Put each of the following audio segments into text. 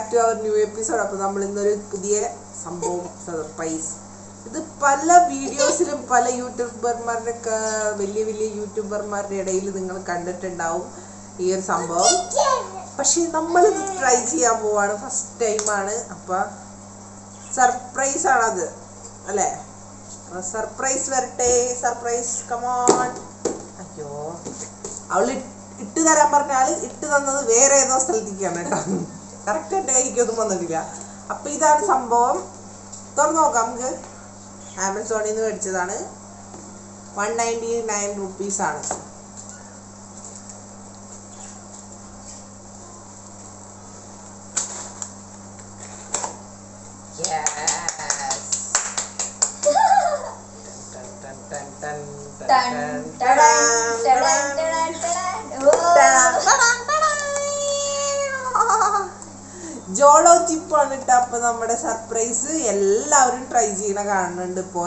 To our new episode അപ്പോൾ നമ്മൾ ഇന്നൊരു പുതിയ സംഭവം സർപ്രൈസ് ഇത് പല വീഡിയോസിലും പല യൂട്യൂബർമാരുടെ ഒക്കെ വലിയ വലിയ യൂട്യൂബർമാരുടെ ഇടയിൽ നിങ്ങൾ കണ്ടിട്ടുണ്ടാവും ഈ ഒരു സംഭവം പക്ഷെ നമ്മളിത് ട്രൈ ചെയ്യാൻ പോവാണ് ഫസ്റ്റ് ടൈമാണ് അപ്പം സർപ്രൈസ് ആണത് അല്ലേ സർപ്രൈസ് വരട്ടെ സർപ്രൈസ് കമോൺ അയ്യോ അവള് ഇട്ട് തരാൻ പറഞ്ഞാൽ ഇട്ട് തന്നത് വേറെ ഏതോ സ്ഥലത്തേക്കാണ് കേട്ടോ കറക്റ്റ് എൻ്റെ കൈക്കൊന്നും വന്നിട്ടില്ല അപ്പൊ ഇതാണ് സംഭവം തുറന്നു നോക്കാം നമുക്ക് ആമസോണിൽ നിന്ന് മേടിച്ചതാണ് വൺ നയൻറ്റി നയൻ റുപ്പീസ് ആണ് Yes. Dun, dun, dun, dun, dun, ടൺ, dun, ടടൻ, dun, ടടൻ, dun. ടടൻ, ടടൻ. ഓ. ജോളോ ചിപ്പാണ് ഇട്ട അപ്പൊ നമ്മുടെ സർപ്രൈസ് എല്ലാവരും ട്രൈ ചെയ്യണ കാണുന്നുണ്ട് ഇപ്പോ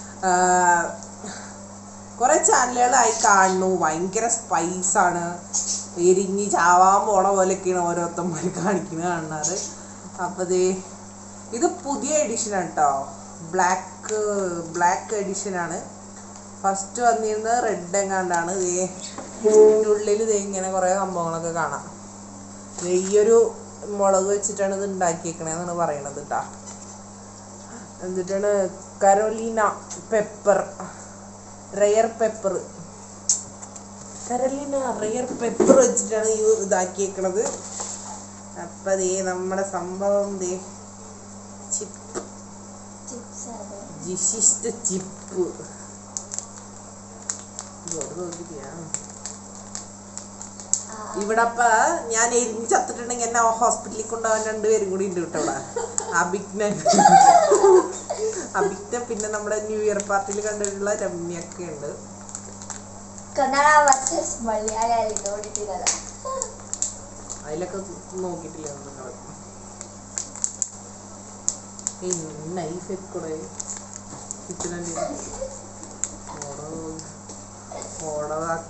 കുറെ ചാനലുകളായി കാണുന്നു ഭയങ്കര സ്പൈസ് ആണ് എരിഞ്ഞ് ചാവാൻ പോണ പോലെയൊക്കെയാണ് ഓരോരുത്തന്മാർ കാണിക്കുന്നത് കാണുന്നത് അപ്പൊ ദേ ഇത് പുതിയ എഡിഷനാണ് കേട്ടോ ബ്ലാക്ക് ബ്ലാക്ക് എഡിഷനാണ് ഫസ്റ്റ് വന്നിരുന്നത് റെഡ് എങ്ങാണ്ടാണ് ദേ ഇതിൻ്റെ ഉള്ളിൽ ദേ ഇങ്ങനെ കുറേ സംഭവങ്ങളൊക്കെ കാണാം ദേ ഈ ഒരു മുളക് വെച്ചിട്ടാണ് ഇത് ഉണ്ടാക്കിയേക്കണേന്നാണ് പറയണത് കേട്ടാ എന്നിട്ടാണ് Carolina pepper rare pepper Carolina rare pepper വെച്ചിട്ടാണ് ഈ ഇതാക്കിയേക്കണത് അപ്പൊ ദേ നമ്മുടെ സംഭവം ദേ ചിപ്പ് ചിപ്സ് ആണ്. ജിഷിസ്റ്റ് ചിപ്പ് ഇതോട് നോക്കിയാ ആ, ഇവിടെ അപ്പ ഞാൻ എരിഞ്ഞ് ചത്തിട്ടുണ്ടെങ്കിൽ എന്നെ ഹോസ്പിറ്റലിൽ കൊണ്ടുപോകാൻ രണ്ടുപേരും കൂടി ഉണ്ട് കേട്ടോ ഇവിടെ അഭിജ്ഞ അഭിജ്ഞ പിന്നെ നമ്മുടെ ന്യൂ ഇയർ പാർട്ടിയിൽ കണ്ടിട്ടുള്ള രമ്യൊക്കെ ഉണ്ട് കന്നഡ versus മലയാളി നോടിട്ടില്ല അതിലൊക്കെ നോക്കിയിട്ടില്ല നിങ്ങൾ ഈ നൈഫ് എക്കൂടെ കിച്ചണല്ലേ ഓടോ ഓടതാക്ക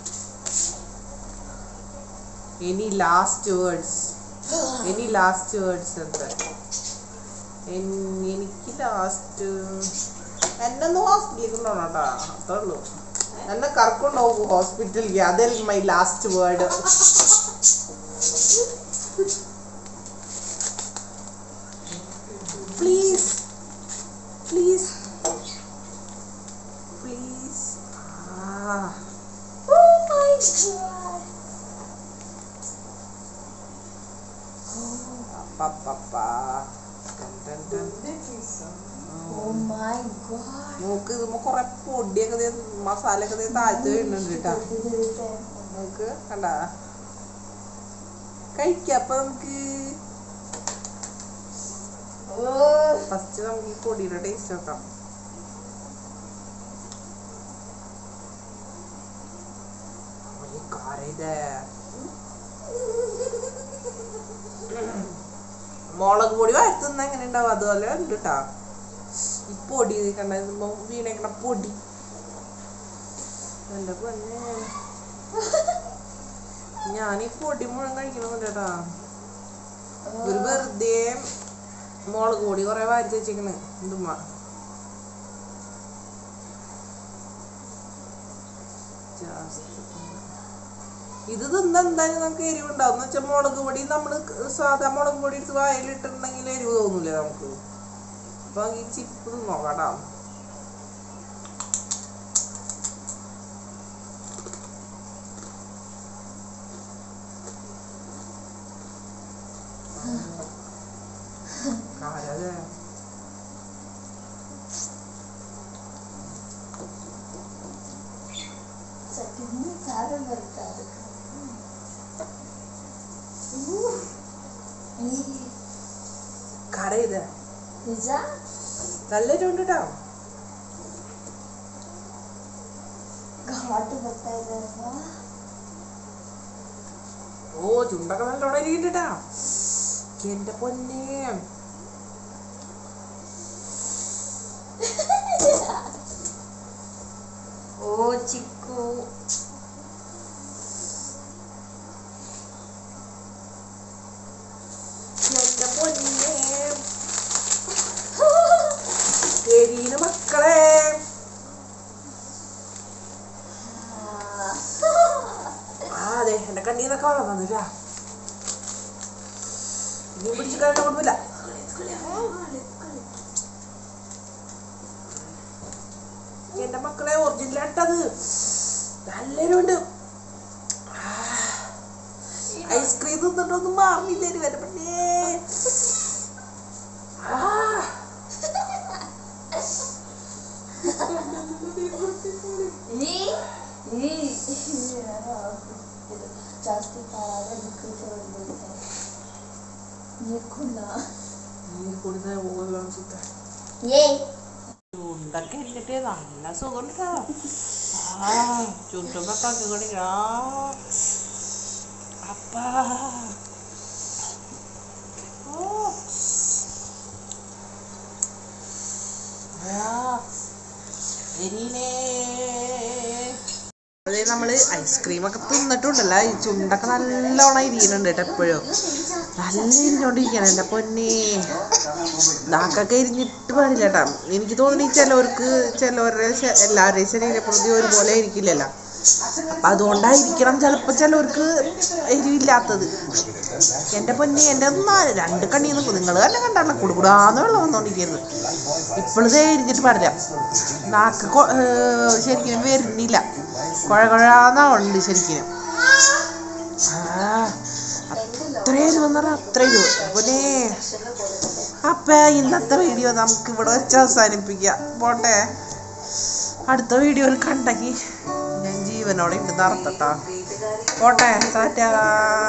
ഇനി ലാസ്റ്റ് വേർഡ്സ് ഇനി ലാസ്റ്റ് വേർഡ്സ് എന്താ എൻ- എനിക്ക് ലാസ്റ്റ് എന്നെ ഒന്ന് ഹോസ്പിറ്റലിൽ കൊണ്ടുപോകണം കേട്ടോ അത്രേ ഉള്ളൂ എന്നെ കറക്കൊണ്ടുപോകും ഹോസ്പിറ്റലിലേക്ക് അതൽ my last word please please please ആ Oh my god. പപ്പപ്പാ. ടൻ ടൻ ടൻ. Oh my god. നോക്ക് ഇതുമ്പോ കൊറേ പൊടിയൊക്കെ ദേ മസാലയൊക്കെ ദേ താഴ്ത്ത് വീഴുന്നുണ്ട് കേട്ടാ നോക്ക് കണ്ട കഴിക്കാം അപ്പൊ നമുക്ക് Oh. ഫസ്റ്റ് നമുക്ക് ഈ പൊടിയുടെ ടേസ്റ്റ് നോക്കാം ഈ കാരം ഇത് മുളക് പൊടി വരത്തുന്ന എങ്ങനെ ഉണ്ടാവും അതുപോലെ ഉണ്ട് കേട്ടാ ഈ പൊടി കണ്ട ഇതുമ്പോ വീണേക്കണ പൊടി എന്റെ പൊന്നെ ഞാൻ ഈ പൊടി മുഴുവൻ കഴിക്കണമെന്നുണ്ട് കേട്ടാ ഒരു വെറുതെ മുളക് പൊടി കൊറേ വാരിച്ച് വെച്ചേക്കണ് എന്തുമ്മ ഇത് തിന്ന എന്തായാലും നമുക്ക് എരിവ് ഉണ്ടാവും എന്ന് വെച്ചാൽ മുളക് പൊടി നമ്മള് സാധാ മുളക് പൊടി എടുത്ത് വായിലിട്ടിട്ടുണ്ടെങ്കിൽ എരിവ് തോന്നൂലേ നമുക്ക് അപ്പൊ ഈ ചിപ്പ് നോക്കാട്ടോ കാരല്ലേ സത്യം സാധനം വരുത്താറ് കര ഇത് നിജ നല്ല എരിവുണ്ട് കേട്ടോ ഘാട്ട് ಬರ್ತಾ ಇದೆ ಅಲ್ವಾ ഓ ചുണ്ടൊക്കെ നല്ലോണം എരിയുണ്ട് എന്റെ പൊന്നെ ಓ ಚಿಕ್ಕು എന്റെ കണ്ണീന്നൊക്കെ വെള്ളം വന്നില്ല ഇനിയും പിടിച്ച് കഴിയാൻ കുഴപ്പമില്ല എന്റെ മക്കളെ ഒറിജിനലായിട്ടത് നല്ലൊരുണ്ട് ഐസ്ക്രീം തിന്നിട്ടൊന്നും മാറിയില്ല ഒരു വരെ പിന്നെ ആ ഈ ഈ ಜಾಸ್ತಿ ಪಾರಾಗ ನೀರ್ಕೊಂಡ നീ കൊടുത്ത ഓളം സുത്ത ಏ ചുണ്ടൊക്കെ ഇട്ടിട്ട് നല്ല സുഖം കേട്ടോ ആ ചുണ്ടൊക്കെ ആക്കി കളിക്കാ അപ്പാ ഓ ആ എരീനേ അതെ നമ്മള് ഐസ്ക്രീം ഒക്കെ തിന്നിട്ടുണ്ടല്ലോ ഈ ചുണ്ടൊക്കെ നല്ലോണം ഇരിക്കുന്നുണ്ട് കേട്ടോ എപ്പോഴും നല്ല ഇരിഞ്ഞോണ്ടിരിക്കണം എൻ്റെ പൊന്നെ നാക്കൊക്കെ ഇരിഞ്ഞിട്ട് പാടില്ല കേട്ടാ എനിക്ക് തോന്നുന്നു ഈ ചിലവർക്ക് ചിലവരുടെ ശ- എല്ലാവരുടെയും ശരീരപ്രകൃതി ഒരുപോലെ ആയിരിക്കില്ലല്ലോ അപ്പൊ അതുകൊണ്ടായിരിക്കണം ചിലപ്പോ ചിലവർക്ക് എരിവില്ലാത്തത് എൻ്റെ പൊന്നെ എൻ്റെ ഒന്നാ രണ്ട് കണ്ണി നിൽക്കും നിങ്ങൾ തന്നെ കണ്ടാണല്ലോ കുടുകുടാന്ന് വെള്ളം വന്നോണ്ടിരിക്കുന്നത് ഇപ്പോഴത്തെ എരിഞ്ഞിട്ട് പാടില്ല നാക്ക് കൊ- ഏർ ശരിക്കും വരുന്നില്ല കുഴ കുഴാന്നാ ഉണ്ട് ശരിക്കും ആ അത്രയും എരിവ് എന്ന് പറഞ്ഞാൽ അത്ര എരിവ് പൊന്നേ അപ്പൊ ഇന്നത്തെ വീഡിയോ നമുക്ക് ഇവിടെ വെച്ച് അവസാനിപ്പിക്കാം പോട്ടെ അടുത്ത വീഡിയോയിൽ കണ്ടെങ്കിൽ ഞാൻ ജീവനോടെ ഉണ്ട് നടത്തട്ടോ പോട്ടെ ടാറ്റാ